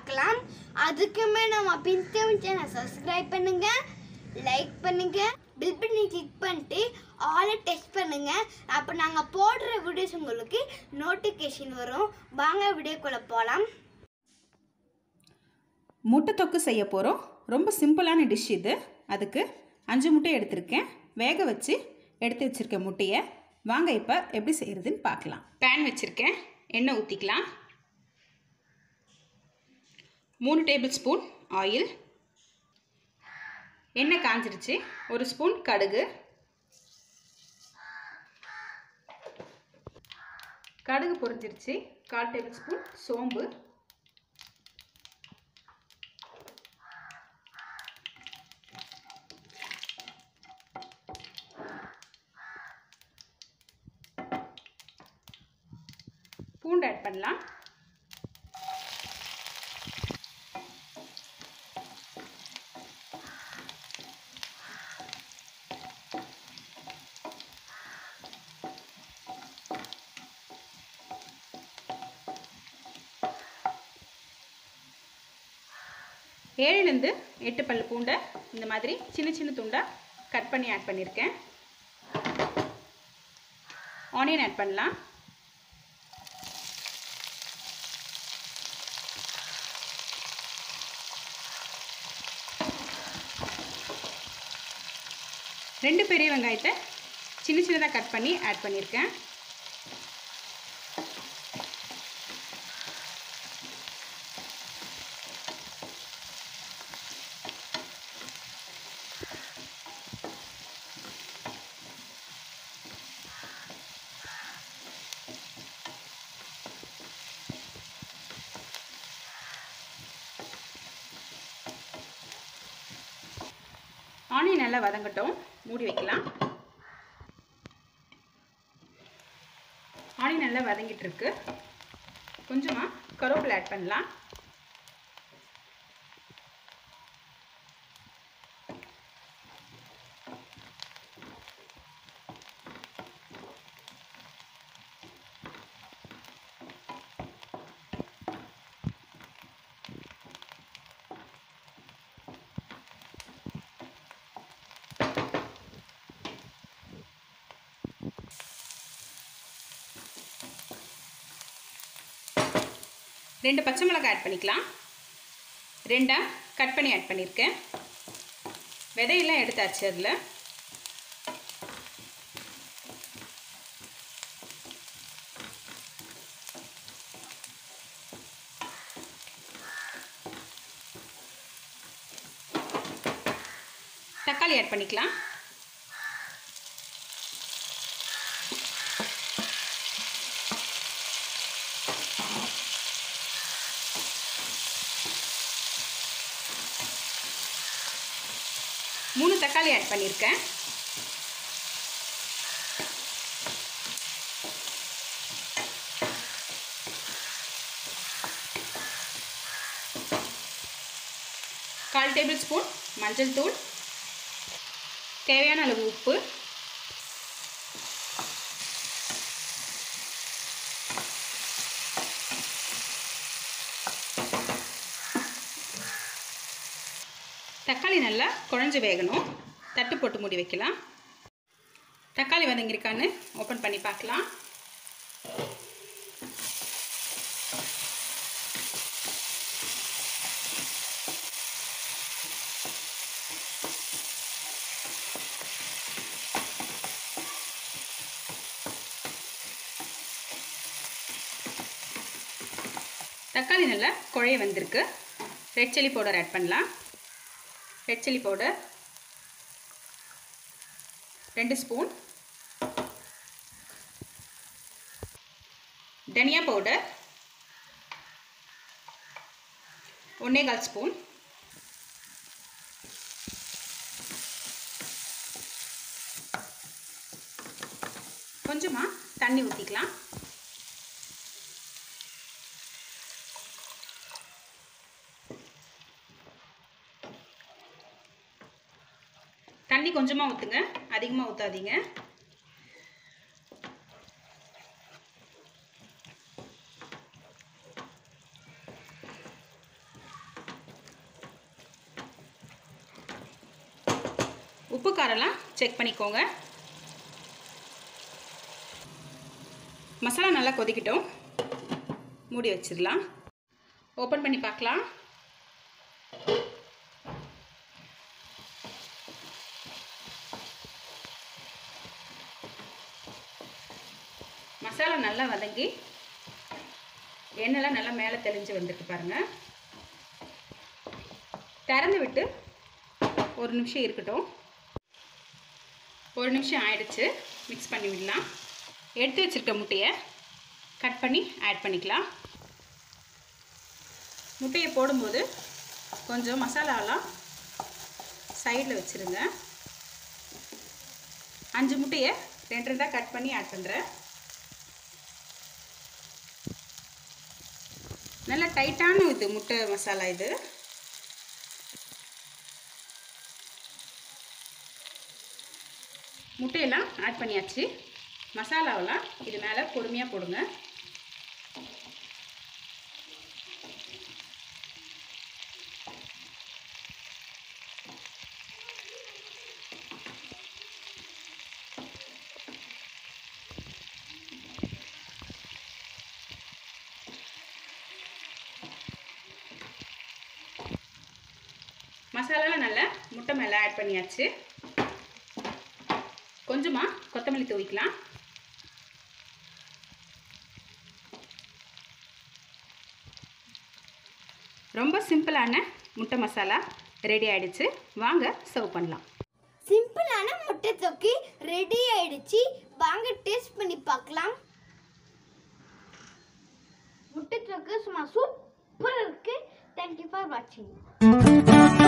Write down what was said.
பார்க்கலாம் அதுக்குமே நம்ம பின்கம் சேனல் சப்ஸ்கிரைப் பண்ணுங்க லைக் பண்ணுங்க பில் பண்ணி கிளிக் பண்ணிட்டு ஆலை டெஸ்ட் பண்ணுங்க அப்போ நாங்கள் போடுற வீடியோஸ் உங்களுக்கு நோட்டிஃபிகேஷன் வரும் வாங்க வீடியோக்குள்ளே போகலாம் முட்டை தொக்கு செய்ய போகிறோம் ரொம்ப சிம்பிளான டிஷ் இது அதுக்கு அஞ்சு முட்டை எடுத்திருக்கேன் வேக வச்சு எடுத்து வச்சுருக்க முட்டையை வாங்க இப்போ எப்படி செய்கிறதுன்னு பார்க்கலாம் பேன் வச்சுருக்கேன் எண்ணெய் ஊற்றிக்கலாம் மூணு டேபிள் ஸ்பூன் ஆயில் எண்ணெய் காஞ்சிருச்சு ஒரு ஸ்பூன் கடுகு கடுகு பொரிஞ்சிருச்சு கால் டேபிள் ஸ்பூன் சோம்பு பூண்டு ஆட் பண்ணலாம் ஏழுலேருந்து எட்டு பல் பூண்டை இந்த மாதிரி சின்ன சின்ன துண்டாக கட் பண்ணி ஆட் பண்ணியிருக்கேன் ஆனியன் ஆட் பண்ணலாம் ரெண்டு பெரிய வெங்காயத்தை சின்ன சின்னதாக கட் பண்ணி ஆட் பண்ணியிருக்கேன் ஆனியன் நல்லா வதங்கட்டும் மூடி வைக்கலாம் ஆனியன் நல்லா வதங்கிட்டு இருக்கு கொஞ்சமாக கருவேப்பிலை ஆட் பண்ணலாம் ரெண்டு பச்சை மிளகாய் ஆட் பண்ணிக்கலாம் ரெண்டாக கட் பண்ணி ஆட் பண்ணியிருக்கேன் விதையெல்லாம் எடுத்தாச்சு அதில் தக்காளி ஆட் பண்ணிக்கலாம் மூணு தக்காளி ஆட் பண்ணியிருக்கேன் கால் டேபிள் ஸ்பூன் மஞ்சள் தூள் தேவையான அளவு உப்பு தக்காளி நல்லா குழஞ்சி வேகணும் தட்டு போட்டு மூடி வைக்கலாம் தக்காளி வதங்கியிருக்கான்னு ஓப்பன் பண்ணி பார்க்கலாம் தக்காளி நல்லா குழைய வந்திருக்கு ரெட் சில்லி பவுடர் ஆட் பண்ணலாம் ரெட் சில்லி பவுடர் ரெண்டு ஸ்பூன் தனியா பவுடர் ஒன்றே கால் ஸ்பூன் கொஞ்சமாக தண்ணி ஊற்றிக்கலாம் தண்ணி கொஞ்சமாக ஊற்றுங்க அதிகமாக ஊற்றாதீங்க உப்பு காரெல்லாம் செக் பண்ணிக்கோங்க மசாலா நல்லா கொதிக்கட்டும் மூடி வச்சிடலாம் ஓப்பன் பண்ணி பார்க்கலாம் மசாலா நல்லா வதங்கி எண்ணெய்லாம் நல்லா மேலே தெளிஞ்சு வந்திருக்கு பாருங்கள் திறந்து விட்டு ஒரு நிமிஷம் இருக்கட்டும் ஒரு நிமிஷம் ஆயிடுச்சு மிக்ஸ் பண்ணி விடலாம் எடுத்து வச்சுருக்க முட்டையை கட் பண்ணி ஆட் பண்ணிக்கலாம் முட்டையை போடும்போது கொஞ்சம் மசாலாலாம் சைடில் வச்சுருங்க அஞ்சு முட்டையை ரெண்டு ரெண்டாக கட் பண்ணி ஆட் பண்ணுறேன் நல்ல டைட்டான இது முட்டை மசாலா இது முட்டையெல்லாம் ஆட் பண்ணியாச்சு மசாலாவெல்லாம் இது மேலே பொறுமையாக போடுங்க மசாலாலாம் நல்லா முட்டை மேலே ஆட் பண்ணியாச்சு கொஞ்சமாக கொத்தமல்லி தூவிக்கலாம் ரொம்ப சிம்பிளான முட்டை மசாலா ரெடி ஆயிடுச்சு வாங்க சர்வ் பண்ணலாம் சிம்பிளான முட்டை தொக்கி ரெடி ஆயிடுச்சு வாங்க டேஸ்ட் பண்ணி பார்க்கலாம் முட்டை தொக்கு சும்மா சூப்பராக இருக்கு தேங்க்யூ ஃபார் வாட்சிங்